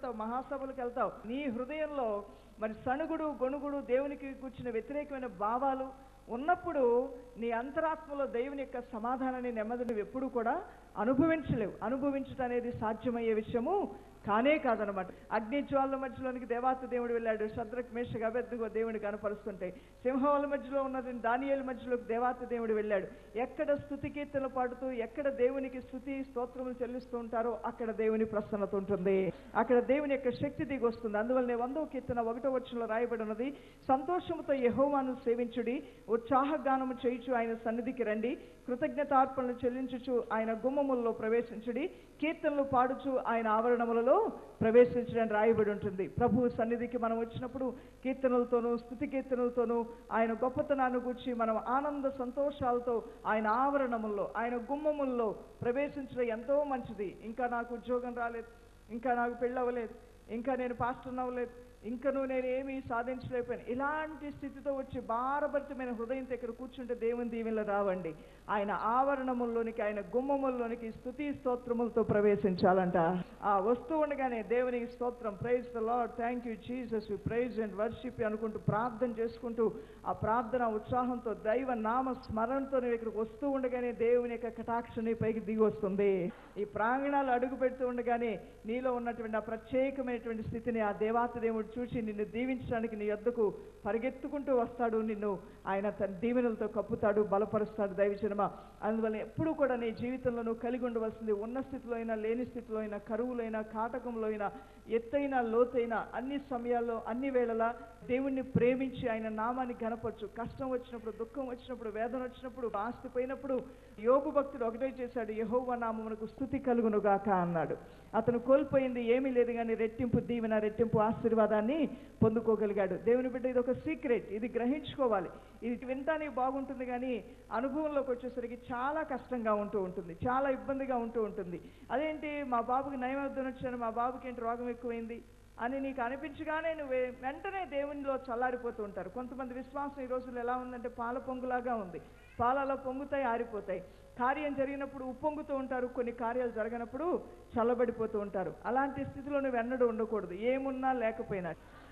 వెళ్తావు మహాసభలకు వెళ్తావు నీ హృదయంలో మరి సణుగుడు గొణుగుడు దేవునికి కూర్చున్న వ్యతిరేకమైన భావాలు ఉన్నప్పుడు నీ అంతరాత్మలో దేవుని యొక్క సమాధానాన్ని నెమ్మదిని ఎప్పుడు కూడా అనుభవించలేవు అనుభవించడం అనేది సాధ్యమయ్యే విషయము కానే కాదనమాట అగ్ని జ్వాల మధ్యలోనికి దేవాత దేవుడు వెళ్ళాడు శద్రక్ మేషగా అభ్యర్థిగో దేవుని కనపరుస్తుంటే సింహాల మధ్యలో ఉన్నది దానియేలు మధ్యలోకి దేవాత దేవుడు వెళ్ళాడు ఎక్కడ స్థుతి కీర్తనలు పాడుతూ ఎక్కడ దేవునికి స్థుతి స్తోత్రములు చెల్లిస్తూ ఉంటారో అక్కడ దేవుని ప్రసన్నత ఉంటుంది అక్కడ దేవుని యొక్క శక్తి దిగి వస్తుంది అందువల్లనే వందో కీర్తన ఒకటో వచ్చంలో రాయబడి ఉన్నది సంతోషముతో యెహోవాను సేవించుడి ఉత్సాహగానము చేయుచు ఆయన సన్నిధికి రండి కృతజ్ఞతార్పణలు చెల్లించుచు ఆయన గుమ్మములలో ప్రవేశించుడి కీర్తనలు పాడుచు ఆయన ఆవరణములలో ప్రవేశించడానికి రాయబడి ఉంటుంది ప్రభు సన్నిధికి మనం వచ్చినప్పుడు కీర్తనలతోనూ స్థుతి కీర్తనలతోనూ ఆయన గొప్పతనాన్ని గురించి మనం ఆనంద సంతోషాలతో ఆయన ఆవరణముల్లో ఆయన గుమ్మముల్లో ప్రవేశించడం ఎంతో మంచిది ఇంకా నాకు ఉద్యోగం రాలేదు ఇంకా నాకు పెళ్ళవలేదు ఇంకా నేను పాస్టర్ అవ్వలేదు ఇంకను నేను ఏమీ సాధించలేకపోయాను ఇలాంటి స్థితితో వచ్చి భారభరితమైన హృదయంతో ఇక్కడ కూర్చుంటే దేవుని దీవెనలు రావండి ఆయన ఆవరణముల్లోనికి ఆయన గుమ్మముల్లోనికి స్థుతి స్తోత్రములతో ప్రవేశించాలంట ఆ వస్తూ ఉండగానే దేవునికి స్తోత్రం praise the Lord thank you Jesus we praise and worship అనుకుంటూ ప్రార్థన చేసుకుంటూ ఆ ప్రార్థన ఉత్సాహంతో దైవ నామ స్మరణతో నువ్వు ఇక్కడికి వస్తూ ఉండగానే దేవుని యొక్క కటాక్షని పైకి దిగి వస్తుంది ఈ ప్రాంగణాలు అడుగు పెడుతూ ఉండగానే నీలో ఉన్నటువంటి ఆ ప్రత్యేకమైనటువంటి స్థితిని ఆ దేవాత దేవుడు చూసి నిన్ను దీవించడానికి నీ యొద్దకు పరిగెత్తుకుంటూ వస్తాడు నిన్ను ఆయన తన దీవెనలతో కప్పుతాడు బలపరుస్తాడు దైవజనమ అందువల్ల ఎప్పుడూ కూడా నీ జీవితంలో నువ్వు కలిగి ఉండవలసింది ఉన్న స్థితిలో అయినా లేని స్థితిలో అయినా కరువులైనా కాటకంలో అయినా ఎత్తైన లోతైన అన్ని సమయాల్లో అన్ని వేళలా దేవుణ్ణి ప్రేమించి ఆయన నామాన్ని గనపరచు కష్టం వచ్చినప్పుడు దుఃఖం వచ్చినప్పుడు వేదన వచ్చినప్పుడు ఆస్తి పోయినప్పుడు యోగు భక్తుడు ఒకటే చేశాడు యహోవ నామమునకు స్థుతి కలుగునుగాక అన్నాడు అతను కోల్పోయింది ఏమీ లేదు కానీ రెట్టింపు దీవెన రెట్టింపు ఆశీర్వాదాన్ని పొందుకోగలిగాడు దేవుని బిడ్డ ఇది ఒక సీక్రెట్ ఇది గ్రహించుకోవాలి ఇది వింటానికి బాగుంటుంది కానీ అనుభవంలోకి వచ్చేసరికి చాలా కష్టంగా ఉంటూ ఉంటుంది చాలా ఇబ్బందిగా ఉంటూ ఉంటుంది అదేంటి మా బాబుకి నయమర్థం వచ్చాను మా బాబుకి ఏంటి రోగం ఎక్కువైంది అని నీకు అనిపించగానే నువ్వే వెంటనే దేవునిలో చల్లారిపోతూ ఉంటారు కొంతమంది విశ్వాసం ఈ రోజుల్లో ఎలా ఉందంటే పాల పొంగులాగా ఉంది పాలలో పొంగుతాయి ఆరిపోతాయి కార్యం జరిగినప్పుడు ఉప్పొంగుతూ ఉంటారు కొన్ని కార్యాలు జరగనప్పుడు చల్లబడిపోతూ ఉంటారు అలాంటి స్థితిలో నువ్వు ఎన్నడూ ఉండకూడదు ఏమున్నా లేకపోయినా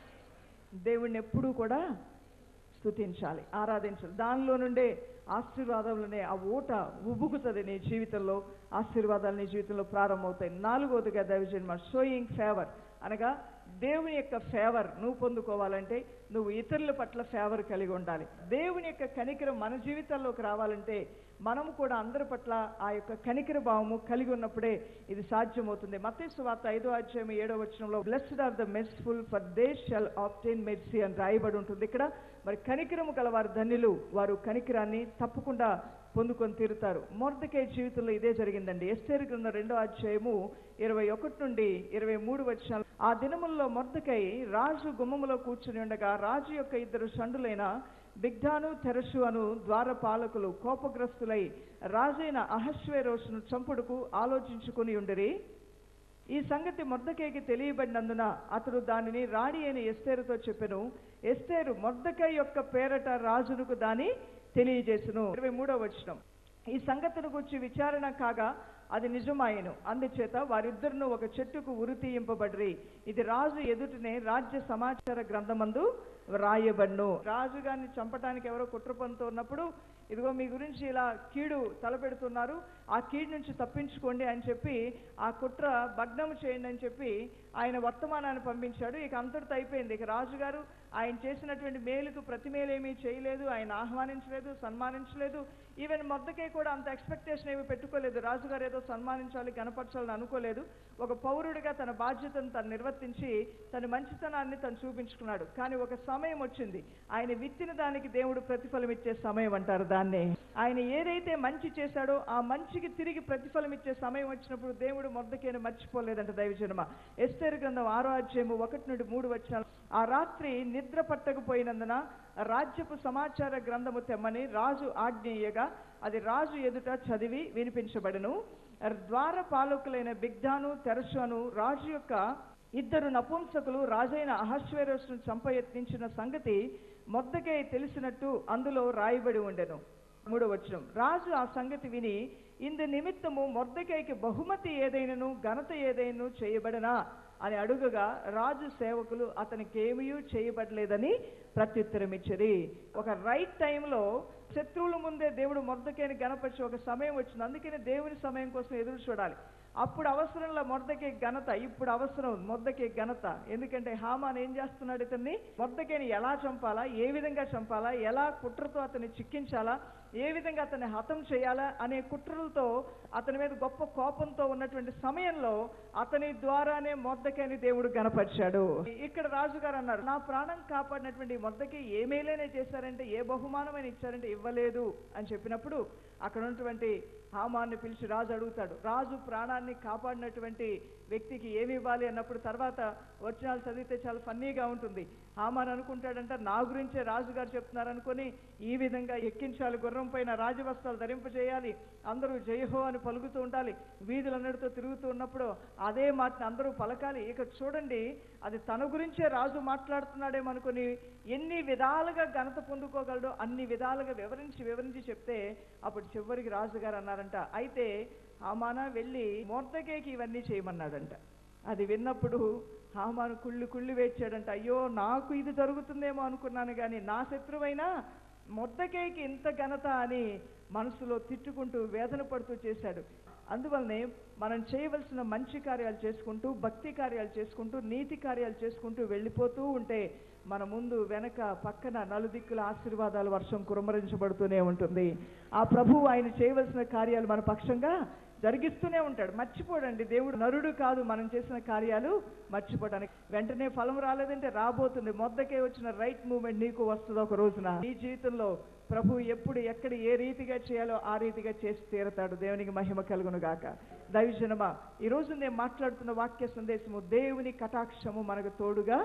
దేవుణ్ణి ఎప్పుడూ కూడా స్తుతించాలి ఆరాధించాలి దానిలో నుండే ఆశీర్వాదంలోనే ఆ ఊట ఉబుకుతుంది నీ జీవితంలో ఆశీర్వాదాలు నీ జీవితంలో ప్రారంభమవుతాయి నాలుగోదిగా దైవజన్మ షోయింగ్ ఫేవర్ అనగా దేవుని యొక్క ఫేవర్ నువ్వు పొందుకోవాలంటే నువ్వు ఇతరుల పట్ల ఫేవర్ కలిగి ఉండాలి దేవుని యొక్క కనికరం మన జీవితాల్లోకి రావాలంటే మనము కూడా అందరి పట్ల ఆ యొక్క కనికర భావము కలిగి ఉన్నప్పుడే ఇది సాధ్యమవుతుంది మతేసు వార్త ఐదో అధ్యాయం ఏడో వచనంలో blessed are the merciful for they shall obtain mercy అని రాయబడి ఉంటుంది ఇక్కడ మరి కనికరము గల వారు ధన్యులు వారు కనికరాన్ని తప్పకుండా పొందుకొని తీరుతారు మొర్దకే జీవితంలో ఇదే జరిగిందండి ఎస్తేరు గ్రంథం రెండో అధ్యాయము ఇరవై ఒకటి నుండి ఇరవై మూడు వచ్చిన ఆ దినముల్లో మొర్దకై రాజు గుమ్మములో కూర్చుని ఉండగా రాజు యొక్క ఇద్దరు షండులైన బిగ్ధాను తెరసు అను ద్వారపాలకులు కోపగ్రస్తులై రాజైన అహశ్వేరోషును చంపుడుకు ఆలోచించుకుని ఉండిరి ఈ సంగతి మొర్దకేకి తెలియబడినందున అతడు దానిని రాణి అయిన ఎస్తేరుతో చెప్పెను ఎస్తేరు మొర్దకై యొక్క పేరట రాజునకు దాని తెలియజేసును ఇరవై మూడో వచనం ఈ సంగతిని గురించి విచారణ కాగా అది నిజమాయను అందుచేత వారిద్దరును ఒక చెట్టుకు ఉరి తీయింపబడ్రి ఇది రాజు ఎదుటనే రాజ్య సమాచార గ్రంథమందు రాయబడ్ను రాజు గారిని చంపటానికి ఎవరో కుట్ర పన్నుతున్నప్పుడు ఇదిగో మీ గురించి ఇలా కీడు తలపెడుతున్నారు ఆ కీడు నుంచి తప్పించుకోండి అని చెప్పి ఆ కుట్ర భగ్నము చేయండి అని చెప్పి ఆయన వర్తమానాన్ని పంపించాడు ఇక అంతటితో అయిపోయింది ఇక రాజుగారు ఆయన చేసినటువంటి మేలుకు ప్రతి మేలేమీ చేయలేదు ఆయన ఆహ్వానించలేదు సన్మానించలేదు ఈవెన్ మొద్దకే కూడా అంత ఎక్స్పెక్టేషన్ ఏమీ పెట్టుకోలేదు రాజుగారు ఏదో సన్మానించాలి కనపరచాలని అనుకోలేదు ఒక పౌరుడిగా తన బాధ్యతను తను నిర్వర్తించి తన మంచితనాన్ని తను చూపించుకున్నాడు కానీ ఒక సమయం వచ్చింది ఆయన విత్తిన దానికి దేవుడు ప్రతిఫలం ఇచ్చే సమయం అంటారు దాన్ని ఆయన ఏదైతే మంచి చేశాడో ఆ మంచికి తిరిగి ప్రతిఫలం ఇచ్చే సమయం వచ్చినప్పుడు దేవుడు మొద్దకేను మర్చిపోలేదంట దైవజనమ ఎస్తేరు గ్రంథం ఆరో అధ్యాయము ఒకటి నుండి మూడు వచ్చిన ఆ రాత్రి నిద్ర పట్టకపోయినందున రాజ్యపు సమాచార గ్రంథము తెమ్మని రాజు ఆజ్ఞేయగా అది రాజు ఎదుట చదివి వినిపించబడను ద్వారపాలకులైన బిగ్ధాను తెరషును రాజు యొక్క ఇద్దరు నపుంసకులు రాజైన అహశ్వేరస్ను చంపయత్నించిన సంగతి మొద్దకే తెలిసినట్టు అందులో రాయబడి ఉండెను మూడో వచనం రాజు ఆ సంగతి విని ఇందు నిమిత్తము మొర్దకైకి బహుమతి ఏదైనను ఘనత ఏదైనను చేయబడనా అని అడుగగా రాజు సేవకులు అతనికి ఏమీ చేయబడలేదని ప్రత్యుత్తరం ఇచ్చిరి ఒక రైట్ టైంలో శత్రువుల ముందే దేవుడు మొర్దకేని గణపరిచి ఒక సమయం వచ్చింది అందుకని దేవుని సమయం కోసం ఎదురు చూడాలి అప్పుడు అవసరంలో మొర్దకే ఘనత ఇప్పుడు అవసరం మొద్దకే ఘనత ఎందుకంటే హామాన్ ఏం చేస్తున్నాడు ఇతన్ని మొద్దకేని ఎలా చంపాలా ఏ విధంగా చంపాలా ఎలా కుట్రతో అతన్ని చిక్కించాలా ఏ విధంగా అతన్ని హతం చేయాలా అనే కుట్రలతో అతని మీద గొప్ప కోపంతో ఉన్నటువంటి సమయంలో అతని ద్వారానే మొద్దకేని దేవుడు గణపరిచాడు ఇక్కడ రాజుగారు అన్నారు నా ప్రాణం కాపాడినటువంటి మొద్దకి ఏ మేలేనే చేశారంటే ఏ బహుమానమైన ఇచ్చారంటే ఇవ్వలేదు అని చెప్పినప్పుడు అక్కడ ఉన్నటువంటి హామాన్ని పిలిచి రాజు అడుగుతాడు రాజు ప్రాణాన్ని కాపాడినటువంటి వ్యక్తికి ఏమి ఇవ్వాలి అన్నప్పుడు తర్వాత వచనాలు చదివితే చాలా ఫన్నీగా ఉంటుంది హామాన్ అనుకుంటాడంట నా గురించే రాజుగారు చెప్తున్నారు అనుకొని ఈ విధంగా ఎక్కించాలి గుర్రం పైన రాజవస్త్రాలు ధరింపజేయాలి అందరూ జయహో అని పలుకుతూ ఉండాలి వీధులన్నిటితో తిరుగుతూ ఉన్నప్పుడు అదే మాటని అందరూ పలకాలి ఇక చూడండి అది తన గురించే రాజు మాట్లాడుతున్నాడేమో అనుకుని ఎన్ని విధాలుగా ఘనత పొందుకోగలడో అన్ని విధాలుగా వివరించి వివరించి చెప్తే అప్పుడు చివరికి రాజుగారు అన్నారంట అయితే హామాన వెళ్ళి మోర్దకేకి ఇవన్నీ చేయమన్నాడంట అది విన్నప్పుడు హామాను కుళ్ళి కుళ్ళి వేచాడంట అయ్యో నాకు ఇది జరుగుతుందేమో అనుకున్నాను కానీ నా శత్రువైనా మొద్దకేకి ఇంత ఘనత అని మనసులో తిట్టుకుంటూ వేదన పడుతూ చేశాడు అందువల్లనే మనం చేయవలసిన మంచి కార్యాలు చేసుకుంటూ భక్తి కార్యాలు చేసుకుంటూ నీతి కార్యాలు చేసుకుంటూ వెళ్ళిపోతూ ఉంటే మన ముందు వెనక పక్కన నలుదిక్కుల ఆశీర్వాదాల వర్షం కురమరించబడుతూనే ఉంటుంది ఆ ప్రభువు ఆయన చేయవలసిన కార్యాలు మన పక్షంగా జరిగిస్తూనే ఉంటాడు మర్చిపోడండి దేవుడు నరుడు కాదు మనం చేసిన కార్యాలు మర్చిపోవడానికి వెంటనే ఫలం రాలేదంటే రాబోతుంది మొద్దకే వచ్చిన రైట్ మూమెంట్ నీకు వస్తుంది ఒక రోజున నీ జీవితంలో ప్రభు ఎప్పుడు ఎక్కడ ఏ రీతిగా చేయాలో ఆ రీతిగా చేసి తీరతాడు దేవునికి మహిమ కలుగును గాక దైవజనమా ఈ రోజు నేను మాట్లాడుతున్న వాక్య సందేశము దేవుని కటాక్షము మనకు తోడుగా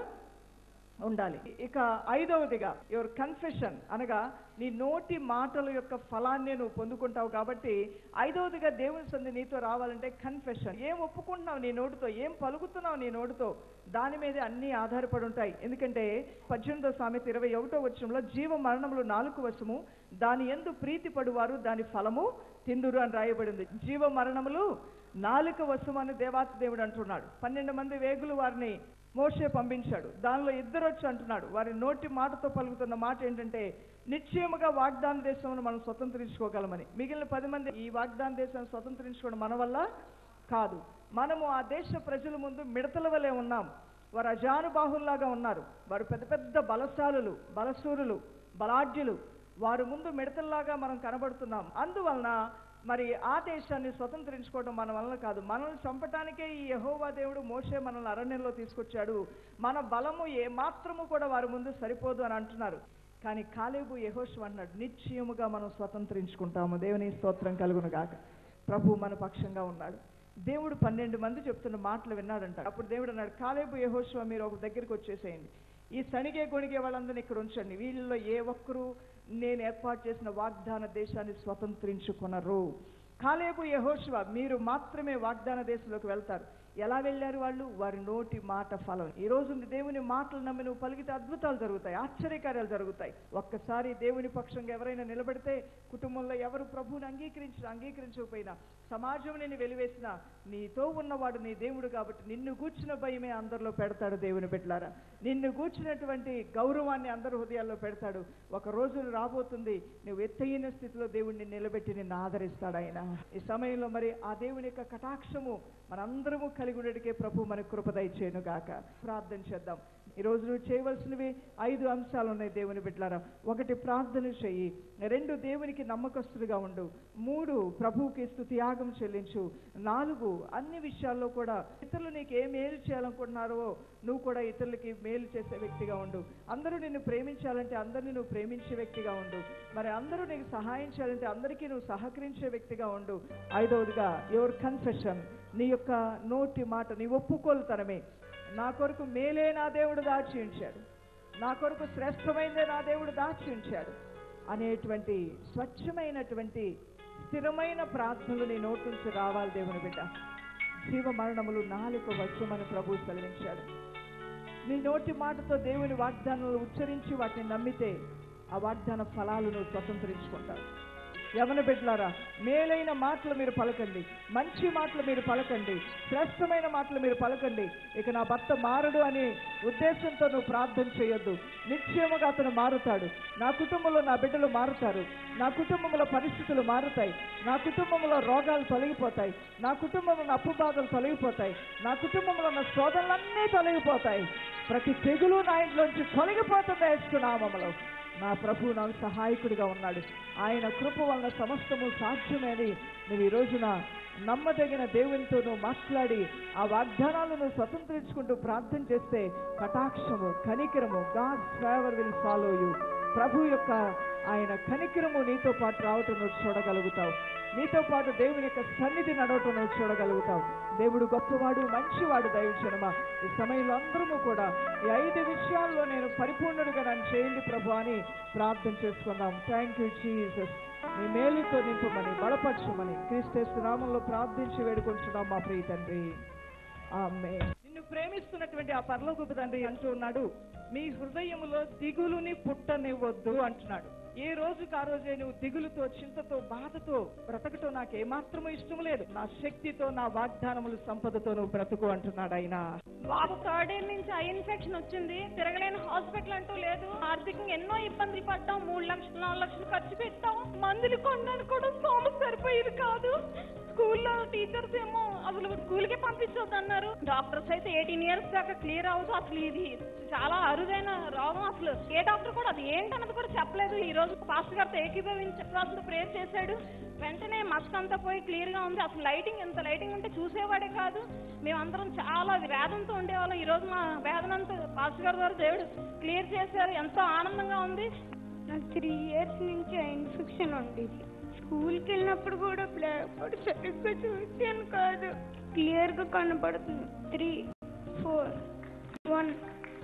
ఉండాలి ఇక ఐదవదిగా యువర్ కన్ఫెషన్ అనగా నీ నోటి మాటల యొక్క ఫలాన్ని నువ్వు పొందుకుంటావు కాబట్టి ఐదవదిగా దేవుని సంధి నీతో రావాలంటే కన్ఫెషన్ ఏం ఒప్పుకుంటున్నావు నీ నోటితో ఏం పలుకుతున్నావు నీ నోటితో దాని మీదే అన్నీ ఆధారపడి ఉంటాయి ఎందుకంటే పద్దెనిమిదో సామెత ఇరవై ఒకటో వచ్చంలో జీవ మరణములు నాలుగు వశము దాని ఎందు ప్రీతి పడువారు దాని ఫలము తిందురు అని రాయబడింది జీవ మరణములు నాలుక వశము అని దేవాతి దేవుడు అంటున్నాడు పన్నెండు మంది వేగులు వారిని మోషే పంపించాడు దానిలో ఇద్దరు వచ్చి అంటున్నాడు వారి నోటి మాటతో పలుకుతున్న మాట ఏంటంటే నిశ్చయముగా వాగ్దాన దేశంలో మనం స్వతంత్రించుకోగలమని మిగిలిన పది మంది ఈ వాగ్దాన దేశాన్ని స్వతంత్రించుకోవడం మన వల్ల కాదు మనము ఆ దేశ ప్రజల ముందు మిడతల వలె ఉన్నాం వారు అజానుబాహుల్లాగా ఉన్నారు వారు పెద్ద పెద్ద బలశాలులు బలసూరులు బలాఢ్యులు వారి ముందు మిడతల్లాగా మనం కనబడుతున్నాం అందువలన మరి ఆ దేశాన్ని స్వతంత్రించుకోవడం మన వలన కాదు మనల్ని చంపటానికే ఈ యహోవా దేవుడు మోషే మనల్ని అరణ్యంలో తీసుకొచ్చాడు మన బలము ఏ మాత్రము కూడా వారి ముందు సరిపోదు అని అంటున్నారు కానీ కాలేబు యహోష్ అన్నాడు నిశ్చయముగా మనం స్వతంత్రించుకుంటాము దేవుని స్తోత్రం కలుగును గాక ప్రభు మన పక్షంగా ఉన్నాడు దేవుడు పన్నెండు మంది చెప్తున్న మాటలు విన్నాడంట అప్పుడు దేవుడు అన్నాడు కాలేబు యహోషువ మీరు ఒక దగ్గరికి వచ్చేసేయండి ఈ సణిగే గొణిగే వాళ్ళందరినీ ఇక్కడ ఉంచండి వీళ్ళలో ఏ ఒక్కరూ నేను ఏర్పాటు చేసిన వాగ్దాన దేశాన్ని స్వతంత్రించుకున్నారు కాలేబు యహోషువ మీరు మాత్రమే వాగ్దాన దేశంలోకి వెళ్తారు ఎలా వెళ్ళారు వాళ్ళు వారి నోటి మాట ఫలం ఈ రోజు దేవుని మాటలు నమ్మి నువ్వు పలికితే అద్భుతాలు జరుగుతాయి ఆశ్చర్యకార్యాలు జరుగుతాయి ఒక్కసారి దేవుని పక్షంగా ఎవరైనా నిలబడితే కుటుంబంలో ఎవరు ప్రభువుని అంగీకరించిన అంగీకరించకపోయినా సమాజం నేను వెలివేసిన నీతో ఉన్నవాడు నీ దేవుడు కాబట్టి నిన్ను గూర్చిన భయమే అందరిలో పెడతాడు దేవుని బిడ్డలారా నిన్ను గూర్చినటువంటి గౌరవాన్ని అందరి హృదయాల్లో పెడతాడు ఒక రోజు రాబోతుంది నువ్వు ఎత్తైన స్థితిలో దేవుడిని నిలబెట్టి నిన్ను ఆదరిస్తాడు ఆయన ఈ సమయంలో మరి ఆ దేవుని యొక్క కటాక్షము మనందరము కలిగి ఉండేటికే ప్రభు మనకు కృప దయచేయను గాక ప్రార్థన చేద్దాం ఈ రోజు నువ్వు చేయవలసినవి ఐదు అంశాలు ఉన్నాయి దేవుని బిడ్డలారా ఒకటి ప్రార్థన చెయ్యి రెండు దేవునికి నమ్మకస్తుడిగా ఉండు మూడు ప్రభువుకి స్తుతియాగం చెల్లించు నాలుగు అన్ని విషయాల్లో కూడా ఇతరులు నీకు ఏ మేలు చేయాలనుకుంటున్నారో నువ్వు కూడా ఇతరులకి మేలు చేసే వ్యక్తిగా ఉండు అందరూ నిన్ను ప్రేమించాలంటే అందరినీ నువ్వు ప్రేమించే వ్యక్తిగా ఉండు మరి అందరూ నీకు సహాయం చేయాలంటే అందరికీ నువ్వు సహకరించే వ్యక్తిగా ఉండు ఐదవదిగా యువర్ కన్ఫెషన్ నీ యొక్క నోటి మాట నీ ఒప్పుకోలుతనమే నా కొరకు మేలే నా దేవుడు దాచి ఉంచాడు నా కొరకు శ్రేష్టమైనదే నా దేవుడు దాచి ఉంచాడు అనేటువంటి స్వచ్ఛమైనటువంటి స్థిరమైన ప్రార్థనలు నీ నోటి నుంచి రావాలి దేవుని బిడ్డ జీవ మరణములు నాలుగు వచ్చమని ప్రభు సెలవించాడు నీ నోటి మాటతో దేవుని వాగ్దానాలు ఉచ్చరించి వాటిని నమ్మితే ఆ వాగ్దాన ఫలాలను స్వతంత్రించుకుంటావు యవన బిడ్డలారా మేలైన మాటలు మీరు పలకండి మంచి మాటలు మీరు పలకండి శ్రేష్టమైన మాటలు మీరు పలకండి ఇక నా భర్త మారడు అనే ఉద్దేశంతో నువ్వు ప్రార్థన చేయొద్దు నిశ్చయముగా అతను మారుతాడు నా కుటుంబంలో నా బిడ్డలు మారుతారు నా కుటుంబంలో పరిస్థితులు మారుతాయి నా కుటుంబంలో రోగాలు తొలగిపోతాయి నా కుటుంబంలో ఉన్న అప్పు బాధలు తొలగిపోతాయి నా కుటుంబంలో ఉన్న శోధనలన్నీ తొలగిపోతాయి ప్రతి తెగులు నా ఇంట్లోంచి తొలగిపోతుంది వేసుకున్నామలో నా ప్రభు నాకు సహాయకుడిగా ఉన్నాడు ఆయన కృప వలన సమస్తము సాధ్యమని నువ్వు ఈ రోజున నమ్మదగిన దేవునితో నువ్వు మాట్లాడి ఆ వాగ్దానాలను స్వతంత్రించుకుంటూ ప్రార్థన చేస్తే కటాక్షము కనికరము God favour will follow you ప్రభు యొక్క ఆయన కనికరము నీతో పాటు రావటం నువ్వు చూడగలుగుతావు నీతో పాటు దేవుని యొక్క సన్నిధి నడవటం నువ్వు చూడగలుగుతావు దేవుడు గొప్పవాడు మంచివాడు దైవజనమ ఈ సమయంలో అందరము కూడా ఈ ఐదు విషయాల్లో నేను పరిపూర్ణుడిగా నన్ను చేయండి ప్రభు అని ప్రార్థన చేసుకుందాం థ్యాంక్ యూ జీసస్ మీ మేలుతో నింపమని బలపరచమని క్రీస్తు నామంలో ప్రార్థించి వేడుకొంచున్నాం మా ప్రియ తండ్రి ఆమె నిన్ను ప్రేమిస్తున్నటువంటి ఆ పరలోకపు తండ్రి అంటూ ఉన్నాడు మీ హృదయములో దిగులుని పుట్టనివ్వద్దు అంటున్నాడు ఏ రోజుకు ఆ రోజే నువ్వు దిగులుతో చింతతో బాధతో బ్రతకటం నాకు ఏమాత్రమూ ఇష్టం లేదు నా శక్తితో నా వాగ్దానములు సంపదతో నువ్వు బ్రతుకు అంటున్నాడు ఆయన బాబు థర్డ్ ఇయర్ నుంచి ఐ ఇన్ఫెక్షన్ వచ్చింది తిరగలేని హాస్పిటల్ అంటూ లేదు ఆర్థికంగా ఎన్నో ఇబ్బందులు పడ్డాం మూడు లక్షలు నాలుగు లక్షలు ఖర్చు పెట్టాం మందులు కొనడానికి కూడా సోమ సరిపోయేది కాదు స్కూల్లో టీచర్స్ ఏమో అసలు స్కూల్కే పంపించొద్దు అన్నారు డాక్టర్స్ అయితే ఎయిటీన్ ఇయర్స్ దాకా క్లియర్ అవ్వదు అసలు ఇది చాలా అరుదైన రోగం అసలు ఏ డాక్టర్ కూడా అది ఏంటన్నది కూడా చెప్పలేదు ఈ రోజు పాస్టర్ గారితో ఏకీభవించి అసలు ప్రేర్ చేశాడు వెంటనే మస్క్ అంతా పోయి క్లియర్ గా ఉంది అసలు లైటింగ్ ఎంత లైటింగ్ ఉంటే చూసేవాడే కాదు మేమందరం చాలా వేదంతో ఉండేవాళ్ళం ఈ రోజు మా వేదన అంతా పాస్టర్ గారి ద్వారా దేవుడు క్లియర్ చేశారు ఎంతో ఆనందంగా ఉంది నాకు త్రీ ఇయర్స్ నుంచి ఆ ఇన్ఫెక్షన్ ఉండేది స్కూల్కి వెళ్ళినప్పుడు కూడా బ్లాక్ బోర్డ్ సరిగ్గా చూసాను కాదు క్లియర్గా కనబడుతుంది three four one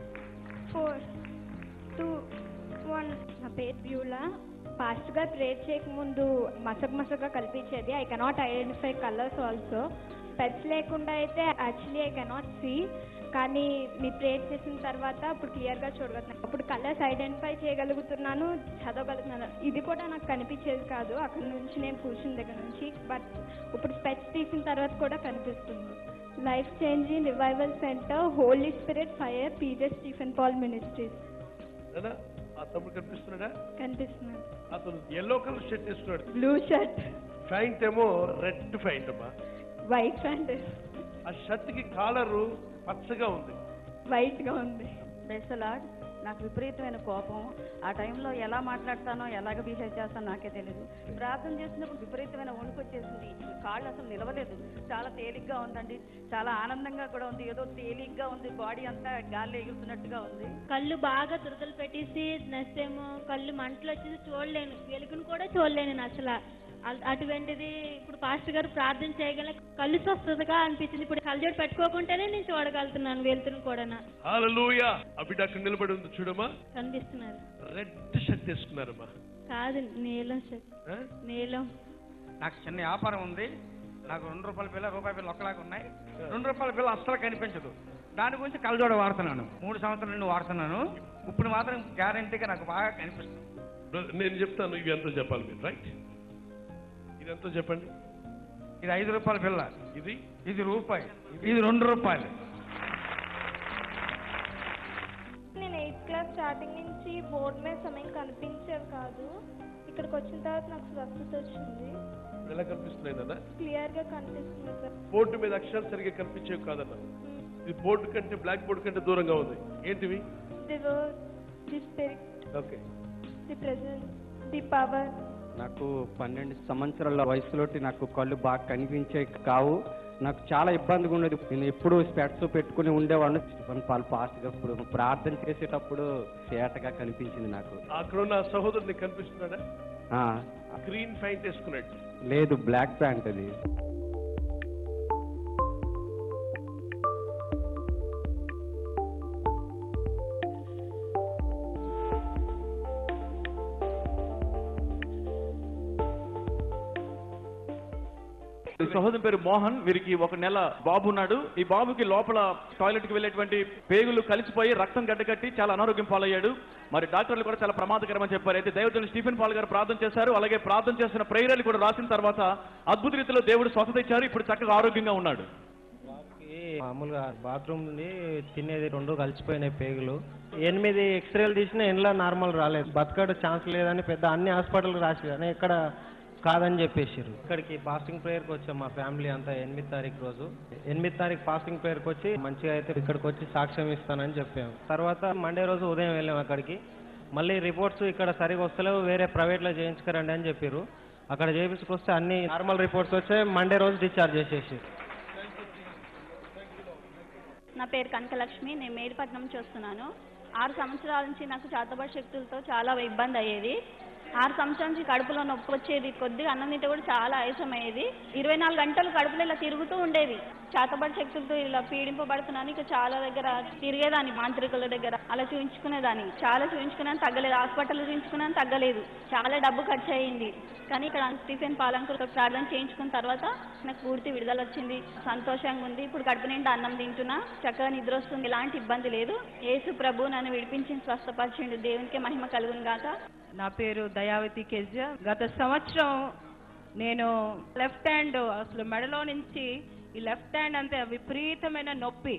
four two one నా పేరు బ్యూలా ఫాస్ట్ గా ప్రేర్ చేయకముందు మసక్ మసగ్గా కల్పించేది I cannot identify colours also specs లేకుండా అయితే యాక్చువల్లీ ఐ కెనాట్ సీ కానీ మీ ప్రేర్ చేసిన తర్వాత ఇప్పుడు క్లియర్గా చూడగలుగుతున్నాను అప్పుడు కలర్స్ ఐడెంటిఫై చేయగలుగుతున్నాను చదవగలుగుతున్నాను ఇది కూడా నాకు కనిపించేది కాదు అక్కడ నుంచి నేను కూర్చున్న దగ్గర నుంచి బట్ ఇప్పుడు స్పెట్స్ తీసిన తర్వాత కూడా కనిపిస్తుంది life changing revival centre holy spirit fire PJ Stephen Paul ministries కదా ఆ తమ్ముడు కనిపిస్తున్నాడా కనిపిస్తున్నాను అతను ఎల్లో కలర్ షర్ట్ వేసుకున్నాడు బ్లూ షర్ట్ ఫైంట్ ఏమో రెడ్ ఫైంట్ అమ్మా వైట్ ప్యాంట్ ఆ షర్ట్ కి కాలరు పచ్చగా ఉంది వైట్ గా ఉంది బెసలాడ్ నాకు విపరీతమైన కోపం ఆ టైంలో ఎలా మాట్లాడతానో ఎలాగ బిహేవ్ చేస్తానో నాకే తెలియదు ప్రార్థన చేసినప్పుడు విపరీతమైన వణుకు వచ్చేసింది కాళ్ళు అసలు నిలవలేదు చాలా తేలిగ్గా ఉందండి చాలా ఆనందంగా కూడా ఉంది ఏదో తేలిగ్గా ఉంది బాడీ అంతా గాలి ఎగురుతున్నట్టుగా ఉంది కళ్ళు బాగా దురదలు పెట్టేసి నచ్చేమో కళ్ళు మంటలు వచ్చేసి చూడలేను వెలుగును కూడా చూడలేను నేను అసలు అ- అటువంటిది ఇప్పుడు పాస్టర్ గారు ప్రార్థన చేయగల కళ్ళు స్వస్థతగా అనిపించింది ఇప్పుడు కళ్ళజోడు పెట్టుకోకుండానే నేను చూడగలుగుతున్నాను వెళ్తును కూడా హాలూయా ఆ బిడ్డ అక్కడ నిలబడి ఉంది చూడమ్మా కనిపిస్తున్నారు రెడ్ షర్ట్ వేసుకున్నారమ్మా కాదు నీలం సార్ ఆ? నీలం నాకు చిన్న వ్యాపారం ఉంది నాకు రెండు రూపాయల బిల్ల రూపాయి బిల్ల ఒక్కలాగా ఉన్నాయి రెండు రూపాయల బిల్ల అస్సలు కనిపించదు దాని గురించి కళ్ళజోడ వాడుతున్నాను మూడు సంవత్సరాల నుండి వాడుతున్నాను ఇప్పుడు మాత్రం గ్యారంటీగా నాకు బాగా కనిపిస్తుంది బ్ర- నేను చెప్తాను ఇవి ఎంతో చెప్పాలి మీరు రైట్ ఇది ఎంతో చెప్పండి ఇది ఐదు రూపాయల బిల్ల ఇది ఇది రూపాయి ఇది రెండు రూపాయలు నేను ఎయిత్ క్లాస్ స్టార్టింగ్ నుంచి బోర్డు మీద సమయం కనిపించేది కాదు ఇక్కడికి వచ్చిన తర్వాత నాకు స్వస్థత వచ్చింది ఎలా కనిపిస్తున్నాయి నాన్న క్లియర్గా కనిపిస్తుంది సార్ బోర్డు మీద అక్షరాలు సరిగ్గా కనిపించేవి కాదన్న ఇది బోర్డు కంటే బ్లాక్ బోర్డు కంటే దూరంగా ఉంది ఏంటివి the word the spirit okay the presence the power నాకు పన్నెండు సంవత్సరాల వయసులోటి నాకు కళ్ళు బాగా కనిపించే కావు నాకు చాలా ఇబ్బందిగా ఉండేది నేను ఎప్పుడు స్పెట్స్ పెట్టుకుని ఉండేవాడిని స్టీఫన్ పాల్ ఫాస్ట్గా ఇప్పుడు ప్రార్థన చేసేటప్పుడు తేటగా కనిపించింది నాకు అక్కడ ఉన్న సహోదరుడు నీకు కనిపిస్తున్నాడా ఆ, గ్రీన్ ఫైంట్ వేసుకున్నాడు లేదు బ్లాక్ ప్యాంట్ అది సహోదరు పేరు మోహన్ వీరికి ఒక నెల బాబు ఉన్నాడు ఈ బాబుకి లోపల టాయిలెట్ కి వెళ్ళేటువంటి పేగులు కలిసిపోయి రక్తం గడ్డకట్టి చాలా అనారోగ్యం పాలయ్యాడు మరి డాక్టర్లు కూడా చాలా ప్రమాదకరమని చెప్పారు అయితే దైవజనులు స్టీఫెన్ పాల్ గారు ప్రార్థన చేశారు అలాగే ప్రార్థన చేసిన ప్రేయర్లు కూడా రాసిన తర్వాత అద్భుత రీతిలో దేవుడు స్వస్థత ఇచ్చారు ఇప్పుడు చక్కగా ఆరోగ్యంగా ఉన్నాడు మామూలుగా బాత్రూమ్ నుండి తినేది రెండు కలిసిపోయినాయి పేగులు ఎనిమిది ఎక్స్రేలు తీసినా ఎండ్లో నార్మల్ రాలేదు బతకడ ఛాన్స్ లేదని పెద్ద అన్ని హాస్పిటల్ రాసి కానీ ఇక్కడ కాదని చెప్పేసారు ఇక్కడికి ఫాస్టింగ్ ప్రేయర్కి వచ్చాం మా ఫ్యామిలీ అంతా ఎనిమిది తారీఖు రోజు ఎనిమిది తారీఖు ఫాస్టింగ్ ప్రేయర్కి వచ్చి మంచిగా అయితే ఇక్కడికి వచ్చి సాక్ష్యం ఇస్తానని చెప్పాము తర్వాత మండే రోజు ఉదయం వెళ్ళాం అక్కడికి మళ్ళీ రిపోర్ట్స్ ఇక్కడ సరిగా వస్తలేవు వేరే ప్రైవేట్లో చేయించుకురండి అని చెప్పారు అక్కడ చేయించుకొస్తే అన్ని నార్మల్ రిపోర్ట్స్ వచ్చాయి మండే రోజు డిశ్చార్జ్ చేసేసి నా పేరు కనకలక్ష్మి నేను మేడిపట్నం నుంచి వస్తున్నాను ఆరు సంవత్సరాల నుంచి నాకు చేతబడి శక్తులతో చాలా ఇబ్బంది అయ్యేది ఆరు సంవత్సరాల నుంచి కడుపులో నొప్పి వచ్చేది కొద్దిగా అన్నం తింటే కూడా చాలా ఆయాసం అయ్యేది ఇరవై నాలుగు గంటలు కడుపులో ఇలా తిరుగుతూ ఉండేది చేతబడి శక్తులతో ఇలా పీడింపబడుతున్నాను ఇక చాలా దగ్గర తిరిగేదాన్ని మాంత్రికుల దగ్గర అలా చూయించుకునేదాన్ని చాలా చూయించుకున్నాను తగ్గలేదు హాస్పిటల్ చూయించుకున్నాను తగ్గలేదు చాలా డబ్బు ఖర్చు అయ్యింది కానీ ఇక్కడ స్టీఫెన్ పాలంకర్ ప్రార్థన చేయించుకున్న తర్వాత నాకు పూర్తి విడుదల వచ్చింది సంతోషంగా ఉంది ఇప్పుడు కడుపు నిండా అన్నం తింటున్నా చక్కగా నిద్ర వస్తుంది ఎలాంటి ఇబ్బంది లేదు యేసు ప్రభు నన్ను విడిపించి స్వస్థపరిచిండు దేవునికి మహిమ కలుగును గాక నా పేరు దయావతి కెజ్జ గత సంవత్సరం నేను లెఫ్ట్ హ్యాండ్ అసలు మెడలో నుంచి ఈ లెఫ్ట్ హ్యాండ్ అంతే విపరీతమైన నొప్పి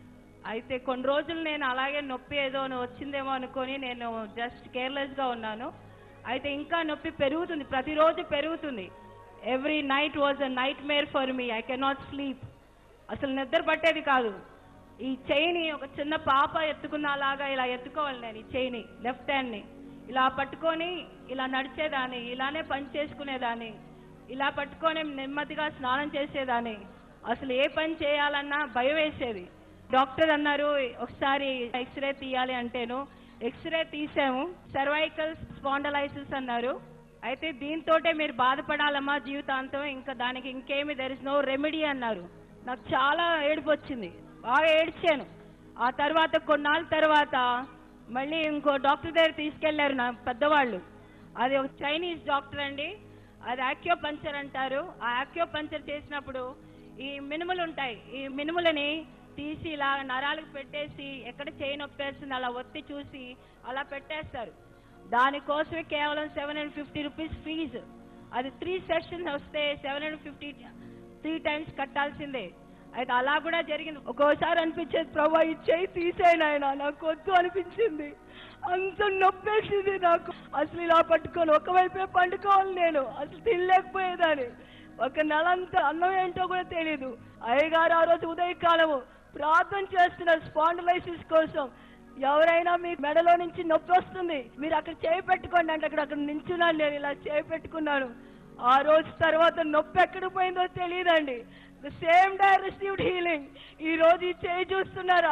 అయితే కొన్ని రోజులు నేను అలాగే నొప్పి ఏదో వచ్చిందేమో అనుకొని నేను జస్ట్ కేర్లెస్గా ఉన్నాను అయితే ఇంకా నొప్పి పెరుగుతుంది ప్రతిరోజు పెరుగుతుంది every night was a nightmare for me I cannot sleep అసలు నిద్ర పట్టేది కాదు ఈ చైని ఒక చిన్న పాప ఎత్తుకున్నలాగా ఇలా ఎత్తుకోవాలి నేను ఈ చైని లెఫ్ట్ హ్యాండ్ని ఇలా పట్టుకొని ఇలా నడిచేదాన్ని ఇలానే పని చేసుకునేదాన్ని ఇలా పట్టుకొని నెమ్మదిగా స్నానం చేసేదాన్ని అసలు ఏ పని చేయాలన్నా భయం వేసేది డాక్టర్ అన్నారు ఒకసారి ఎక్స్రే తీయాలి అంటేను ఎక్స్రే తీసాము సర్వైకల్ స్పాండలైసిస్ అన్నారు అయితే దీంతోటే మీరు బాధపడాలమ్మా జీవితాంతం ఇంకా దానికి ఇంకేమి దెర్ ఇస్ నో రెమెడీ అన్నారు నాకు చాలా ఏడుపు వచ్చింది బాగా ఏడ్చాను ఆ తర్వాత కొన్నాళ్ళ తర్వాత మళ్ళీ ఇంకో డాక్టర్ దగ్గర తీసుకెళ్లారు నా పెద్దవాళ్ళు అది ఒక చైనీస్ డాక్టర్ అండి అది ఆక్యో పంచర్ అంటారు ఆ ఆక్యో పంచర్ చేసినప్పుడు ఈ మినుములు ఉంటాయి ఈ మినుములని తీసి ఇలా నరాలకు పెట్టేసి ఎక్కడ చేయి నొప్పి వేస్తుంది అలా ఒత్తి చూసి అలా పెట్టేస్తారు దానికోసమే కేవలం seven hundred fifty rupees fee అది త్రీ సెషన్స్ వస్తే seven hundred fifty three times కట్టాల్సిందే అయితే అలా కూడా జరిగింది ఒక్కోసారి అనిపించేది ప్రభా ఈ చేయి తీసేయను ఆయన నాకు వద్దు అనిపించింది అంత నొప్పేసింది నాకు అసలు ఇలా పట్టుకొని ఒకవైపే పండుకోవాలి నేను అసలు తినలేకపోయేదాన్ని ఒక నెల అంతా అన్నం ఏంటో కూడా తెలియదు అయ్యగారు ఆ రోజు ఉదయకాలము ప్రార్థన చేస్తున్న స్పాండలైసిస్ కోసం ఎవరైనా మీ మెడలో నుంచి నొప్పి వస్తుంది మీరు అక్కడ చేయి పెట్టుకోండి అంటే అక్కడ అక్కడ నించున్నాను నేను ఇలా చేయి పెట్టుకున్నాను ఆ రోజు తర్వాత నొప్పి ఎక్కడ పోయిందో తెలియదండి the same day received healing ఈ రోజు ఈ చేయి చూస్తున్నారా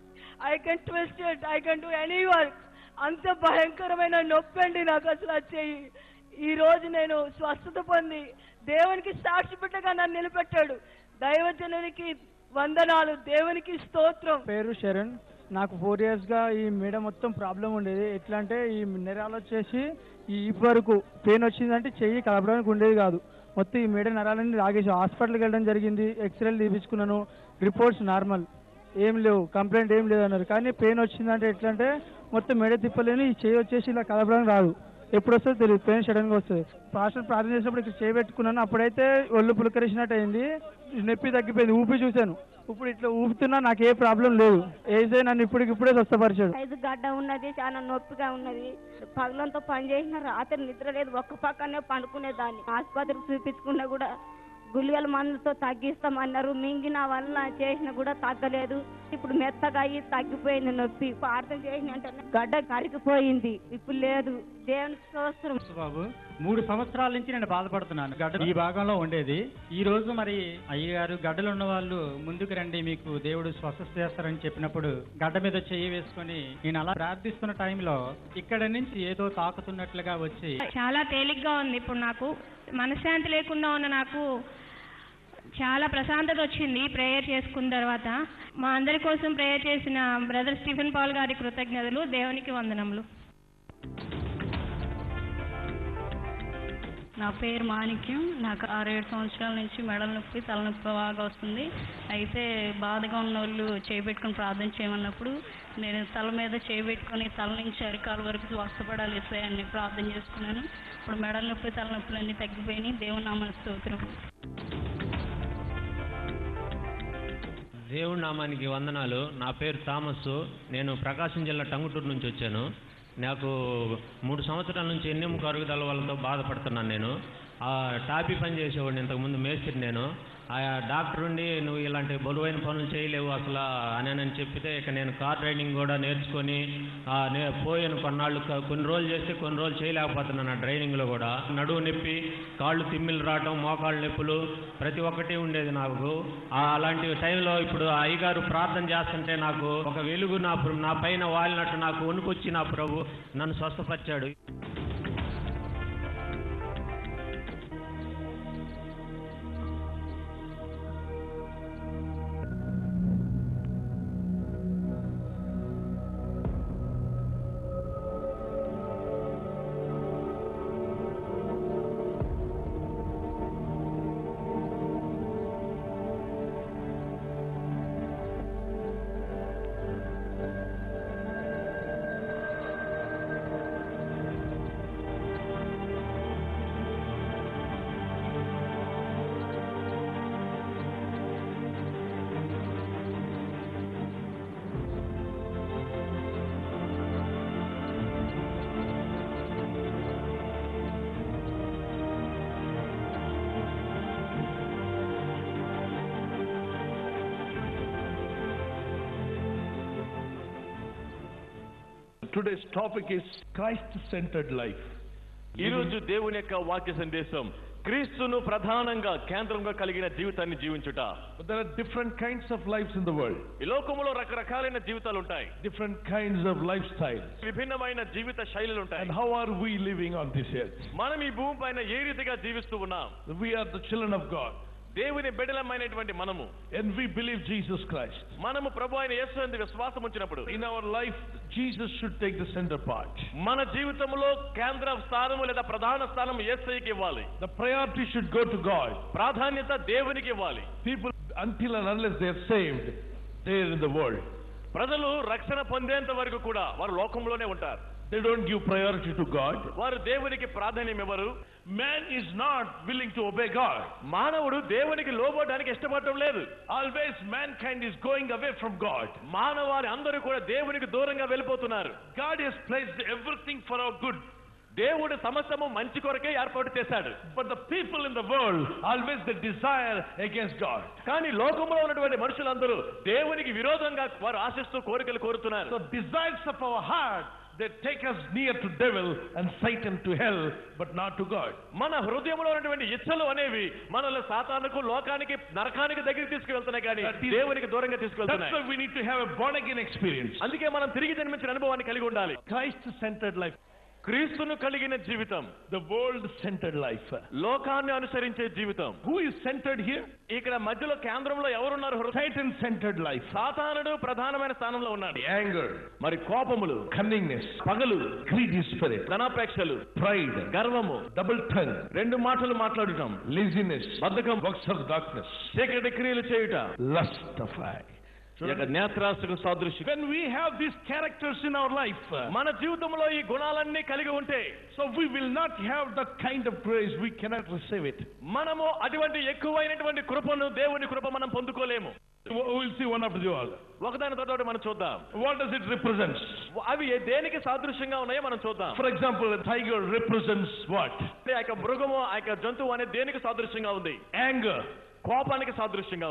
I can twist it I can do any work అంత భయంకరమైన నొప్పి అండి నాకు అసలు ఆ చెయ్యి ఈ రోజు నేను స్వస్థత పొంది దేవునికి సాక్షి బిడ్డగా నన్ను నిలబెట్టాడు దైవజనునికి వందనాలు దేవునికి స్తోత్రం పేరు శరణ్ నాకు ఫోర్ ఇయర్స్గా ఈ మెడ మొత్తం ప్రాబ్లం ఉండేది ఎట్లా అంటే ఈ నరాలు వచ్చేసి ఈ ఇప్పు వరకు పెయిన్ వచ్చిందంటే చెయ్యి కలపడానికి ఉండేది కాదు మొత్తం ఈ మెడ నరాలన్నీ లాగేసి హాస్పిటల్కి వెళ్ళడం జరిగింది ఎక్స్రేలు తీపించుకున్నాను రిపోర్ట్స్ నార్మల్ ఏం లేవు కంప్లైంట్ ఏం లేదు అన్నారు కానీ పెయిన్ వచ్చిందంటే ఎట్లా అంటే మొత్తం మెడ తిప్పలేని ఈ చెయ్యి వచ్చేసి ఇలా కలపడానికి రాదు ఎప్పుడు వస్తుందో తెలియదు పెయిన్ సడన్గా వస్తుంది పాస్టర్ ప్రార్థన చేసినప్పుడు ఇక్కడ చేయబెట్టుకున్నాను అప్పుడైతే ఒళ్ళు పులకరించినట్టు అయింది నొప్పి తగ్గిపోయింది ఊపి చూశాను ఇప్పుడు ఇట్లా ఊపుతున్నా నాకు ఏ ప్రాబ్లం లేదు ఏసే నన్ను ఇప్పటికిప్పుడే స్వస్థపరిచాడు ఐదు గడ్డ ఉన్నది చాలా నొప్పిగా ఉన్నది పగలంతా పని చేసిన రాత్రి నిద్ర లేదు ఒక్క పక్కనే పండుకునేదాన్ని ఆసుపత్రికి చూపించుకున్నా కూడా గుళికల మందుతో తగ్గిస్తామన్నారు మింగిన వల్ల చేసిన కూడా తగ్గలేదు ఇప్పుడు మెత్తగా అయ్యి తగ్గిపోయింది నొప్పి ప్రార్థన చేసిన వెంటనే గడ్డ కరిగిపోయింది ఇప్పుడు లేదు దేవునికి స్తోత్రం బాబు మూడు సంవత్సరాల నుంచి నేను బాధపడుతున్నాను గడ్డ ఈ భాగంలో ఉండేది ఈ రోజు మరి అయ్యగారు గడ్డలు ఉన్న వాళ్ళు ముందుకు రండి మీకు దేవుడు స్వస్థత చేస్తారని చెప్పినప్పుడు గడ్డ మీద చెయ్యి వేసుకొని నేను అలా ప్రార్థిస్తున్న టైంలో ఇక్కడ నుంచి ఏదో తాకుతున్నట్లుగా వచ్చి చాలా తేలిగ్గా ఉంది ఇప్పుడు నాకు మనశ్శాంతి లేకుండా ఉన్న నాకు చాలా ప్రశాంతత వచ్చింది ప్రేయర్ చేసుకున్న తర్వాత మా అందరి కోసం ప్రేయర్ చేసిన బ్రదర్ స్టీఫెన్ పాల్ గారి కృతజ్ఞతలు దేవునికి వందనములు నా పేరు మాణిక్యం నాకు ఆరేడు సంవత్సరాల నుంచి మెడల నొప్పి తలనొప్పి బాగా వస్తుంది అయితే బాధగా ఉన్న వాళ్ళు చేపెట్టుకుని ప్రార్థన చేయమన్నప్పుడు నేను తల మీద చేపెట్టుకుని తల నుంచి అరికాల వరకు స్వస్థపడాలి అని ప్రార్థన చేసుకున్నాను ఇప్పుడు మెడల నొప్పి తలనొప్పులు అన్నీ తగ్గిపోయినాయి దేవుని నామ స్తోత్రం దేవుడి నామానికి వందనాలు నా పేరు థామస్ నేను ప్రకాశం జిల్లా టంగుటూరు నుంచి వచ్చాను నాకు మూడు సంవత్సరాల నుంచి ఎన్నెముక అరుగుదల వాళ్ళతో బాధపడుతున్నాను నేను ఆ టాపీ పని చేసేవాడిని ఇంతకుముందు మేస్త్రి నేను ఆ డాక్టర్ ఉండి నువ్వు ఇలాంటి బరువైన పనులు చేయలేవు అసలు అని అని చెప్పితే ఇక నేను కార్ డ్రైవింగ్ కూడా నేర్చుకొని ఆ, నే పోయాను కొన్నాళ్ళు క- కొన్ని రోజులు చేస్తే కొన్ని రోజులు చేయలేకపోతున్నాను ఆ డ్రైవింగ్లో కూడా నడువు నొప్పి కాళ్ళు తిమ్మిలు రావటం మోకాళ్ళ నొప్పులు ప్రతి ఒక్కటి ఉండేది నాకు ఆ అలాంటి టైంలో ఇప్పుడు ఆ అయ్యగారు ప్రార్థన చేస్తుంటే నాకు ఒక వెలుగు నా ప్ర- నా పైన వాలినట్టు నాకు వణుకొచ్చి నా ప్రభు నన్ను స్వస్థపరిచాడు Today's topic is Christ-centered life. ఈ రోజు దేవుని యొక్క వాక్య సందేశం క్రీస్తును ప్రధానంగా కేంద్రంగా కలిగిన జీవితాన్ని జీవించుట But there are different kinds of lives in the world, ఈ లోకములో రకరకాలైన జీవితాలు ఉంటాయి different kinds of lifestyles. విభిన్నమైన జీవిత శైలులు ఉంటాయి And how are we living on this earth? మనం ఈ భూమి పైన ఏ రీతిగా జీవిస్తూ ఉన్నాం We are the children of God, దేవుని బిడలమైనటువంటి మనము and we believe Jesus Christ. మనము ప్రభు అయిన యేసు యందు విశ్వాసం ఉంచినప్పుడు In our life, Jesus should take the center part. మన జీవితంలో కేంద్ర స్థానము లేదా ప్రధాన స్థానం యేసయ్యకి ఇవ్వాలి The priority should go to God. ప్రాధాన్యత దేవునికి ఇవ్వాలి People, until and unless they are saved, they are in the world. ప్రజలు రక్షణ పొందేంత వరకు కూడా వారు లోకంలోనే ఉంటారు They don't give priority to God. వారు దేవునికి ప్రాధాన్యం ఇవ్వరు Man is not willing to obey God. మానవుడు దేవునికి లోబడడానికి ఇష్టపడటం లేదు Always mankind is going away from God. మానవాళి అందరూ కూడా దేవునికి దూరంగా వెళ్ళిపోతున్నారు God has placed everything for our good. దేవుడు సమస్తము మంచి కొరకే ఏర్పాటు చేశాడు But the people in the world, always they desire against God. కానీ లోకంలో ఉన్నటువంటి మనుషులందరూ దేవునికి విరోధంగా వారు ఆశిస్తూ కోరికలు కోరుతున్నారు So desires of our heart, they take us near to devil and Satan to hell, but not to God. మన హృదయంలో ఉన్నటువంటి ఇచ్చలు అనేవి మనల్ని సాతానుకు లోకానికి నరకానికి దగ్గరికి తీసుకువెళ్తున్నాయి కానీ That is- దేవునికి దూరంగా That's తీసుకువెళ్తున్నాయి why we need to have a born again experience. అందుకే మనం తిరిగి జన్మించిన అనుభవాన్ని కలిగి ఉండాలి Christ-centered life. క్రీస్తును కలిగిన జీవితం The world-centered life. లోకాన్ని అనుసరించే జీవితం Who is centered here? ఇక్కడ మధ్యలో కేంద్రంలో ఎవరున్నారు హృదయం Satan-centered life. సాతానుడు ప్రధానమైన స్థానంలో ఉన్నాడు Anger, మరి కోపములు cunningness, పగలు greedy spirit, ధనాపేక్షలు pride, గర్వము double tongue, రెండు మాటలు మాట్లాడటం laziness, బద్ధకం works of darkness, చీకటి క్రియలు చేయుట lust of eye. ఈ యొక్క నేత్రాసుకు సాదృశ్యం When we have these characters in our life, మన జీవితంలో ఈ గుణాలన్నీ కలిగి ఉంటే so we will not have that kind of grace, we cannot receive it. మనము అటువంటి ఎక్కువైనటువంటి కృపను దేవుని కృప మనం పొందుకోలేము We'll see one after the other. ఒకదాని తర్వాత మనం చూద్దాం What does it represent? అవి దేనికి సాదృశ్యంగా ఉన్నాయో మనం చూద్దాం For example, a tiger represents what? ఆ యొక్క మృగము ఆ యొక్క జంతువు అనేది దేనికి సాదృశ్యంగా ఉంది Anger. కోపానికి సాదృశ్యంగా ఉంది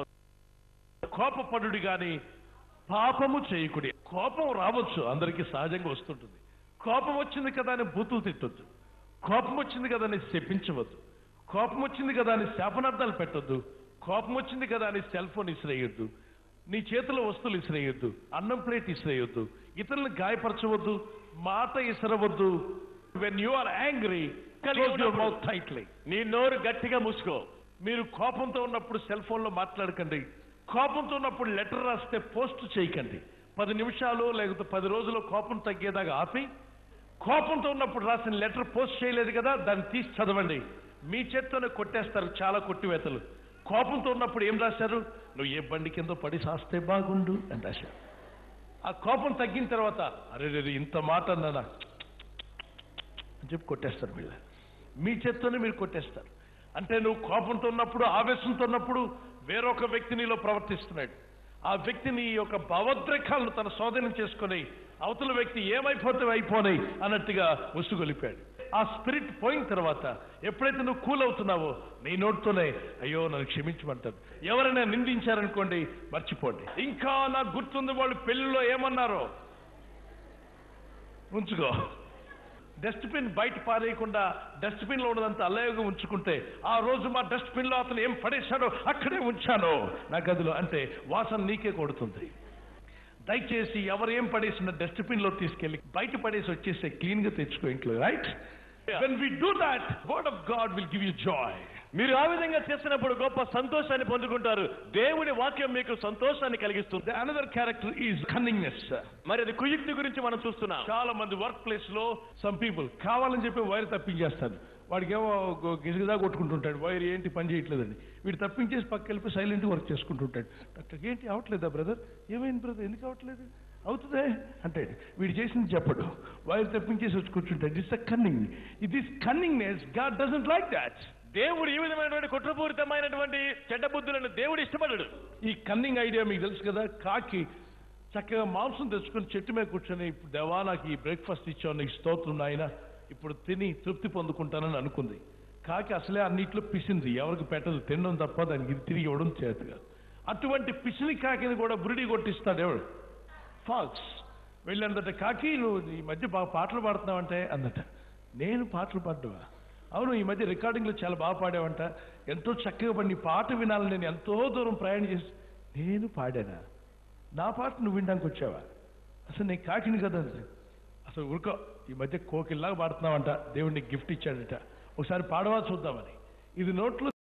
కోపపడుడి గాని పాపము చేయకుడి కోపం రావచ్చు అందరికీ సహజంగా వస్తుంటుంది కోపం వచ్చింది కదా అని బూతులు తిట్టొద్దు కోపం వచ్చింది కదా అని శపించవద్దు కోపం వచ్చింది కదా అని శాపనార్థాలు పెట్టొద్దు కోపం వచ్చింది కదా అని సెల్ ఫోన్ ఇసిరేయొద్దు నీ చేతిలో వస్తువులు ఇసిరేయొద్దు అన్నం ప్లేట్ ఇసిరేయొద్దు ఇతరులను గాయపరచవద్దు మాట ఇసరవద్దు when you are angry close your mouth tightly నీ నోరు గట్టిగా మూసుకో మీరు కోపంతో ఉన్నప్పుడు సెల్ ఫోన్లో మాట్లాడకండి కోపంతో ఉన్నప్పుడు లెటర్ రాస్తే పోస్ట్ చేయకండి పది నిమిషాలు లేకపోతే పది రోజులు కోపం తగ్గేదాకా ఆపి కోపంతో ఉన్నప్పుడు రాసిన లెటర్ పోస్ట్ చేయలేదు కదా దాన్ని తీసి చదవండి మీ చేత్తోనే కొట్టేస్తారు చాలా కొట్టివేతలు కోపంతో ఉన్నప్పుడు ఏం రాశారు నువ్వు ఏ బండి కింద పడి సాస్తే బాగుండు అని రాశారు ఆ కోపం తగ్గిన తర్వాత అరే రే ఇంత మాట అన్నానా అని చెప్పి కొట్టేస్తారు వీళ్ళ మీ చేత్తోనే మీరు కొట్టేస్తారు అంటే నువ్వు కోపంతో ఉన్నప్పుడు ఆవేశంతో ఉన్నప్పుడు వేరొక వ్యక్తి నీలో ప్రవర్తిస్తున్నాడు ఆ వ్యక్తి నీ యొక్క భావోద్రేకాలను తన స్వాధీనం చేసుకొని అవతల వ్యక్తి ఏమైపోతే అయిపోనాయి అన్నట్టుగా ఉసుగొలిపాడు ఆ స్పిరిట్ పోయిన తర్వాత ఎప్పుడైతే నువ్వు కూల్ అవుతున్నావో నీ నోటితోనే అయ్యో నన్ను క్షమించమంటారు ఎవరైనా నిందించారనుకోండి మర్చిపోండి ఇంకా నాకు గుర్తుంది వాళ్ళు పెళ్లిలో ఏమన్నారో ఉంచుకో డస్ట్బిన్ బయట పారేయకుండా డస్ట్బిన్ లో ఉన్నదంతా అల్లయోగం ఉంచుకుంటే ఆ రోజు మా డస్ట్బిన్ లో అతను ఏం పడేశాడో అక్కడే ఉంచాను నా గదిలో అంటే వాసన నీకే కొడుతుంది దయచేసి ఎవరు ఏం పడేసిన డస్ట్బిన్ లో తీసుకెళ్లి బయట పడేసి వచ్చేస్తే క్లీన్ గా తెచ్చుకో ఇంట్లో right when we do that word of God will give you joy మీరు ఆ విధంగా చేసినప్పుడు గొప్ప సంతోషాన్ని పొందుకుంటారు దేవుని వాక్యం మీకు సంతోషాన్ని కలిగిస్తుంది అనదర్ క్యారెక్టర్ ఈజ్ కన్నింగ్నెస్ మరి అది కుయుక్తి గురించి మనం చూస్తున్నాం చాలా మంది వర్క్ ప్లేస్ లో సమ్ పీపుల్ కావాలని చెప్పి వైర్ తప్పించేస్తారు వాడికి ఏమో గిజగిదా కొట్టుకుంటుంటాడు వైర్ ఏంటి పని చేయట్లేదండి వీడు తప్పించేసి పక్క వెళ్ళిపోయి సైలెంట్ వర్క్ చేసుకుంటుంటాడు డాక్టర్ ఏంటి అవట్లేదా బ్రదర్ ఏమైంది బ్రదర్ ఎందుకు అవట్లేదు అవుతుందే అంటాడు వీడు చేసింది చెప్పడు వైర్ తప్పించేసి వచ్చి కూర్చుంటాడు it's a cunning it is cunningness God doesn't like that దేవుడు ఈ విధమైనటువంటి కుట్రపూరితమైనటువంటి చెడ్డ బుద్ధులను దేవుడు ఇష్టపడడు ఈ కన్నింగ్ ఐడియా మీకు తెలుసు కదా కాకి చక్కగా మాంసం తెచ్చుకొని చెట్టు మీద కూర్చొని ఇప్పుడు దేవా నాకు ఈ బ్రేక్ఫాస్ట్ ఇచ్చావు నీకు స్తోత్రం నాయన ఇప్పుడు తిని తృప్తి పొందుకుంటానని అనుకుంది కాకి అసలే అన్నిట్లో పిసింది ఎవరికి పెట్టదు తినడం తప్ప దానికి ఇది తిరిగి ఇవ్వడం చేత కాదు అటువంటి పిసిని కాకిని కూడా బురిడి కొట్టిస్తాడు ఎవడు ఫాల్స్ వెళ్ళందట కాకి నువ్వు ఈ మధ్య బాగా పాటలు పాడుతున్నావంటే అందట నేను పాటలు పాడవా అవును ఈ మధ్య రికార్డింగ్లో చాలా బాగా పాడావంట ఎంతో చక్కగా పడి నీ పాట వినాలని నేను ఎంతో దూరం ప్రయాణం చేసి నేను పాడానా నా పాట నువ్వు వినడానికి వచ్చావా అసలు నేను కాకిని కదా అది. అసలు ఊరుకో ఈ మధ్య కోకిల్లాగా పాడుతున్నావంట దేవుడిని గిఫ్ట్ ఇచ్చాడట ఒకసారి పాడవా చూద్దామని ఇది నోట్లో